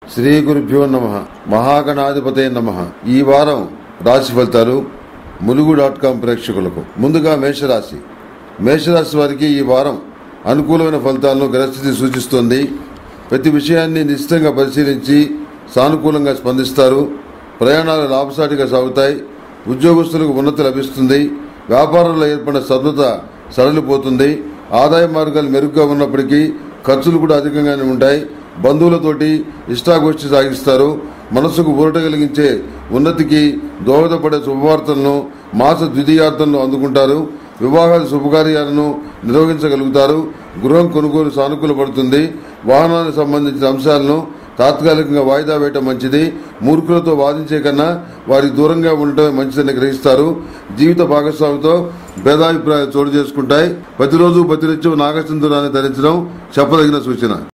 శ్రీ గురుభ్యో నమ మహాగణాధిపతే నమ ఈ వారం రాశి ఫలితాలు ములుగు డాట్ కాం ప్రేక్షకులకు ముందుగా మేషరాశి మేషరాశి వారికి ఈ వారం అనుకూలమైన ఫలితాలను గ్రహస్థితి సూచిస్తోంది ప్రతి విషయాన్ని నిశ్చితంగా పరిశీలించి సానుకూలంగా స్పందిస్తారు ప్రయాణాలు లాభసాటిగా సాగుతాయి ఉద్యోగస్తులకు ఉన్నతి లభిస్తుంది వ్యాపారంలో ఏర్పడిన సద్వత సడలిపోతుంది ఆదాయ మార్గాలు మెరుగ్గా ఉన్నప్పటికీ ఖర్చులు కూడా అధికంగానే ఉంటాయి బంధువులతోటి ఇష్టాగోష్ఠి సాగిస్తారు మనసుకు ఊరట కలిగించే ఉన్నతికి దోహదపడే శుభవార్తలను మాస ద్వితీయార్థంలో అందుకుంటారు వివాహాల శుభకార్యాలను నిర్వహించగలుగుతారు గృహం కొనుగోలు సానుకూల పడుతుంది వాహనానికి సంబంధించిన అంశాలను తాత్కాలికంగా వాయిదా వేయటం మంచిది మూర్ఖులతో వాదించే కన్నా వారికి దూరంగా ఉండటమే మంచిదని గ్రహిస్తారు జీవిత భాగస్వామితో భేదాభిప్రాయాలు చోటు చేసుకుంటాయి ప్రతిరోజు ప్రతినిత్యం నాగసింధురాన్ని ధరించడం చెప్పదగిన సూచన